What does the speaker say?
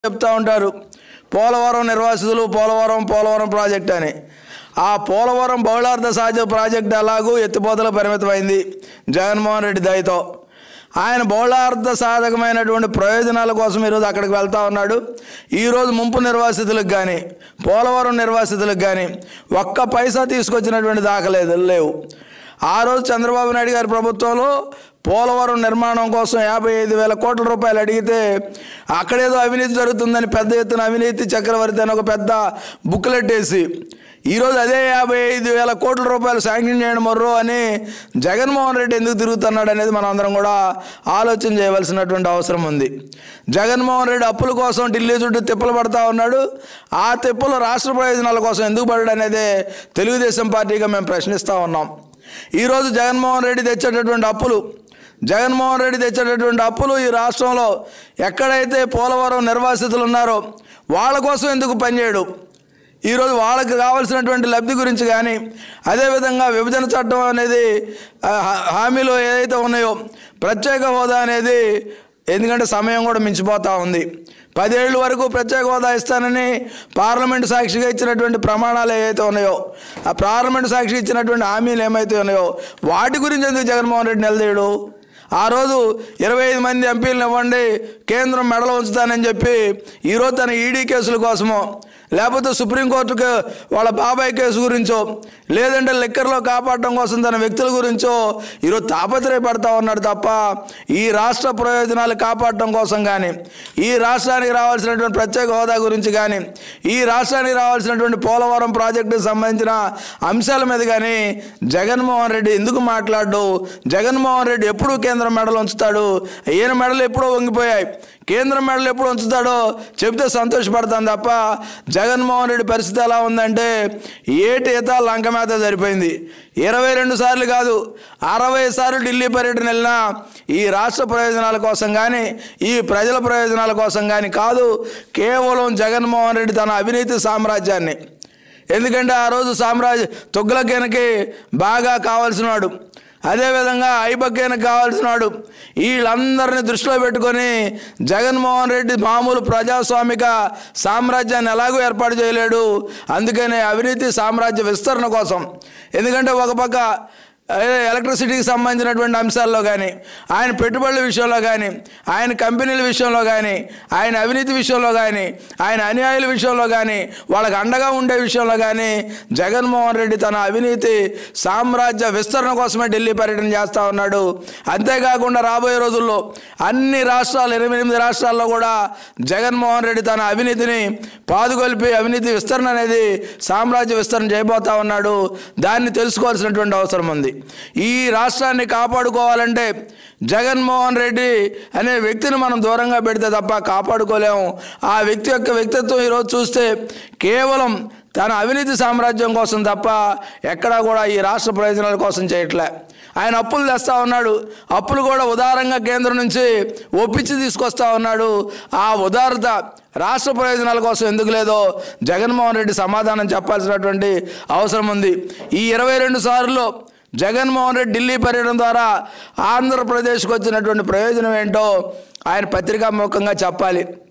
చెప్తా ఉంటారు పోలవరం నిర్వాసితులు పోలవరం పోలవరం ప్రాజెక్ట్ అని ఆ పోలవరం బహుళార్థ సహజ ప్రాజెక్ట్ ఎలాగూ ఎత్తిపోతల పరిమితమైంది జగన్మోహన్ రెడ్డి దయతో ఆయన బహుళార్థ సాధకమైనటువంటి ప్రయోజనాల కోసం ఈరోజు అక్కడికి వెళ్తా ఉన్నాడు ఈరోజు ముంపు నిర్వాసితులకు కానీ పోలవరం నిర్వాసితులకు కానీ ఒక్క పైసా తీసుకొచ్చినటువంటి దాఖలేదు లేవు ఆ రోజు చంద్రబాబు నాయుడు గారి ప్రభుత్వంలో పోలవరం నిర్మాణం కోసం యాభై ఐదు వేల కోట్ల రూపాయలు అడిగితే అక్కడేదో అవినీతి జరుగుతుందని పెద్ద ఎత్తున అవినీతి చక్రవర్తి అని ఒక పెద్ద బుక్లెట్ వేసి ఈరోజు అదే యాభై ఐదు వేల కోట్ల రూపాయలు శాంక్షన్ చేయడం మర్రో అని జగన్మోహన్ రెడ్డి ఎందుకు తిరుగుతున్నాడు అనేది మనం అందరం కూడా ఆలోచన చేయవలసినటువంటి అవసరం ఉంది జగన్మోహన్ రెడ్డి అప్పుల కోసం ఢిల్లీ చుట్టూ తిప్పలు పడతా ఉన్నాడు ఆ తిప్పలు రాష్ట్ర ప్రయోజనాల కోసం ఎందుకు పడడం అనేది తెలుగుదేశం పార్టీగా మేము ప్రశ్నిస్తూ ఉన్నాం ఈరోజు జగన్మోహన్ రెడ్డి తెచ్చేటటువంటి అప్పులు జగన్మోహన్ రెడ్డి తెచ్చేటటువంటి అప్పులు ఈ రాష్ట్రంలో ఎక్కడైతే పోలవరం నిర్వాసితులు ఉన్నారో వాళ్ళ కోసం ఎందుకు పనిచేయడు ఈరోజు వాళ్ళకి కావాల్సినటువంటి లబ్ధి గురించి కానీ అదేవిధంగా విభజన చట్టం అనేది ఆ, హా- హామీలు ఏదైతే ఉన్నాయో ప్రత్యేక హోదా అనేది ఎందుకంటే సమయం కూడా మించిపోతూ ఉంది పదేళ్ళ వరకు ప్రత్యేక హోదా ఇస్తానని పార్లమెంటు సాక్షిగా ఇచ్చినటువంటి ప్రమాణాలు ఏవైతే ఉన్నాయో ఆ పార్లమెంటు సాక్షి ఇచ్చినటువంటి హామీలు ఏమైతే ఉన్నాయో వాటి గురించి ఎందుకు జగన్మోహన్ రెడ్డి నిలదీయడు ఆ రోజు ఇరవై ఐదు మంది ఎంపీలను ఇవ్వండి కేంద్రం మెడలు ఉంచుతానని చెప్పి ఈరోజు తన ఈడీ కేసుల కోసమో లేకపోతే సుప్రీంకోర్టుకు వాళ్ళ బాబాయ్ కేసు గురించో లేదంటే లిక్కర్లో కాపాడడం కోసం తన వ్యక్తుల గురించో ఈరోజు తాపత్రయపడతా ఉన్నాడు తప్ప ఈ రాష్ట్ర ప్రయోజనాలు కాపాడటం కోసం కానీ ఈ రాష్ట్రానికి రావాల్సినటువంటి ప్రత్యేక హోదా గురించి కానీ ఈ రాష్ట్రానికి రావాల్సినటువంటి పోలవరం ప్రాజెక్టుకు సంబంధించిన అంశాల మీద కానీ జగన్మోహన్ రెడ్డి ఎందుకు మాట్లాడు జగన్మోహన్ రెడ్డి ఎప్పుడు కేంద్రం మెడలు ఉంచుతాడు ఈయన మెడలు ఎప్పుడో వంగిపోయాయి కేంద్రం మెడలు ఎప్పుడు ఉంచుతాడో చెబితే సంతోషపడతాను తప్ప జగన్మోహన్ రెడ్డి పరిస్థితి ఎలా ఉందంటే ఏటి ఈత లంక మేత సరిపోయింది ఇరవై రెండు సార్లు కాదు అరవై సార్లు ఢిల్లీ పర్యటన వెళ్ళినా ఈ రాష్ట్ర ప్రయోజనాల కోసం కానీ ఈ ప్రజల ప్రయోజనాల కోసం కానీ కాదు కేవలం జగన్మోహన్ రెడ్డి తన అవినీతి సామ్రాజ్యాన్ని ఎందుకంటే ఆ రోజు సామ్రాజ్య తొగ్గులకేనకి బాగా కావాల్సినవాడు అదేవిధంగా ఐబక్కేనకి కావాల్సినవాడు వీళ్ళందరినీ దృష్టిలో పెట్టుకొని జగన్మోహన్ రెడ్డి మామూలు ప్రజాస్వామిక సామ్రాజ్యాన్ని ఎలాగూ ఏర్పాటు చేయలేడు అందుకనే అవినీతి సామ్రాజ్య విస్తరణ కోసం ఎందుకంటే ఒక పక్క అదే ఎలక్ట్రిసిటీకి సంబంధించినటువంటి అంశాల్లో కానీ ఆయన పెట్టుబడుల విషయంలో కానీ ఆయన కంపెనీల విషయంలో కానీ ఆయన అవినీతి విషయంలో కానీ ఆయన అన్యాయుల విషయంలో కానీ వాళ్ళకి అండగా ఉండే విషయంలో కానీ జగన్మోహన్ రెడ్డి తన అవినీతి సామ్రాజ్య విస్తరణ కోసమే ఢిల్లీ పర్యటన చేస్తూ ఉన్నాడు అంతేకాకుండా రాబోయే రోజుల్లో అన్ని రాష్ట్రాలు ఇరవై ఎనిమిది రాష్ట్రాల్లో కూడా జగన్మోహన్ రెడ్డి తన అవినీతిని పాదుకొల్పి అవినీతి విస్తరణ అనేది సామ్రాజ్య విస్తరణ చేయబోతా ఉన్నాడు దాన్ని తెలుసుకోవాల్సినటువంటి అవసరం ఉంది ఈ రాష్ట్రాన్ని కాపాడుకోవాలంటే జగన్మోహన్ రెడ్డి అనే వ్యక్తిని మనం దూరంగా పెడితే తప్ప కాపాడుకోలేము ఆ వ్యక్తి యొక్క వ్యక్తిత్వం ఈరోజు చూస్తే కేవలం తన అవినీతి సామ్రాజ్యం కోసం తప్ప ఎక్కడా కూడా ఈ రాష్ట్ర ప్రయోజనాల కోసం చేయట్లే ఆయన అప్పులు తెస్తా ఉన్నాడు అప్పులు కూడా ఉదారంగా కేంద్రం నుంచి ఒప్పించి తీసుకొస్తా ఉన్నాడు ఆ ఉదారత రాష్ట్ర ప్రయోజనాల కోసం ఎందుకు లేదో జగన్మోహన్ రెడ్డి సమాధానం చెప్పాల్సినటువంటి అవసరం ఉంది ఈ ఇరవై రెండు సార్లు జగన్మోహన్ రెడ్డి ఢిల్లీ పర్యటన ద్వారా ఆంధ్రప్రదేశ్కి వచ్చినటువంటి ప్రయోజనం ఏంటో ఆయన పత్రికాముఖంగా చెప్పాలి